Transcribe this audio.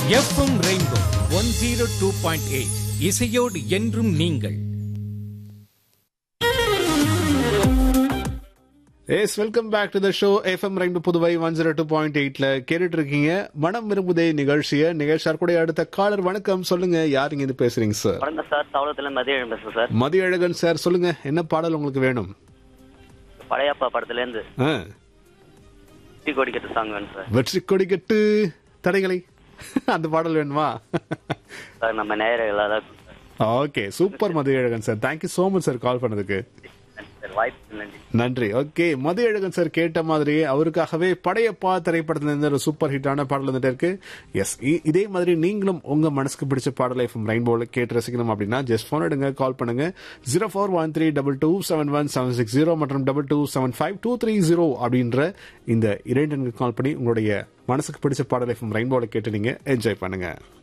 FM rainbow one zero two point eight இசையோடு என்றும் நீங்கள் yes welcome back to the show FM ரெண்டு Puduvai one zero two point எயிட்ல கேட்டுட்டு இருக்கீங்க மனம் விரும்புதே நிகழ்ச்சியை நிகழ்ச்சியார் கூட அடுத்த காலர் வணக்கம் சொல்லுங்க யார் இங்க இருந்து பேசுறீங்க சார் வணக்கம் சார் தவளத்துல மதிய பேசுறேன் சார் மதியழகன் சார் சொல்லுங்க என்ன பாடல் உங்களுக்கு வேணும் பழையப்பா படத்துல இருந்து ஆ, டீ கொடி கட்டு சாங் வேணும் சார் வெற்றி கொடி கட்டு தடைகளை அந்த பாடல் வேணுமா சார் நம்ம நேரம் எல்லாரும் okay super Mathiyazhagan sir thank you so much sir call பண்ணதுக்கு சார் வாய்ப்பு நன்றி நன்றி ஓகே மதியழகன் சார் கேட்ட மாதிரி அவருக்காகவே படையப்பா திரைப்படத்துல இருந்து ஒரு சூப்பர் ஹிட்டான பாடல் வந்துட்டு இருக்கு எஸ் இதே மாதிரி நீங்களும் உங்க மனசுக்கு பிடிச்ச பாடலை எஃப்எம் ரெயின்போல கேட்டு ரசிக்கணும் அப்படின்னா ஜஸ்ட் போன் எடுங்க கால் பண்ணுங்க zero four one three double two seven one seven six zero மற்றும் double two seven five two three zero அப்படின்ற இந்த இரண்டு கால் பண்ணி உங்களுடைய மனசுக்கு பிடிச்ச பாடலை எஃப்எம் ரெயின்போல கேட்டு நீங்க என்ஜாய் பண்ணுங்க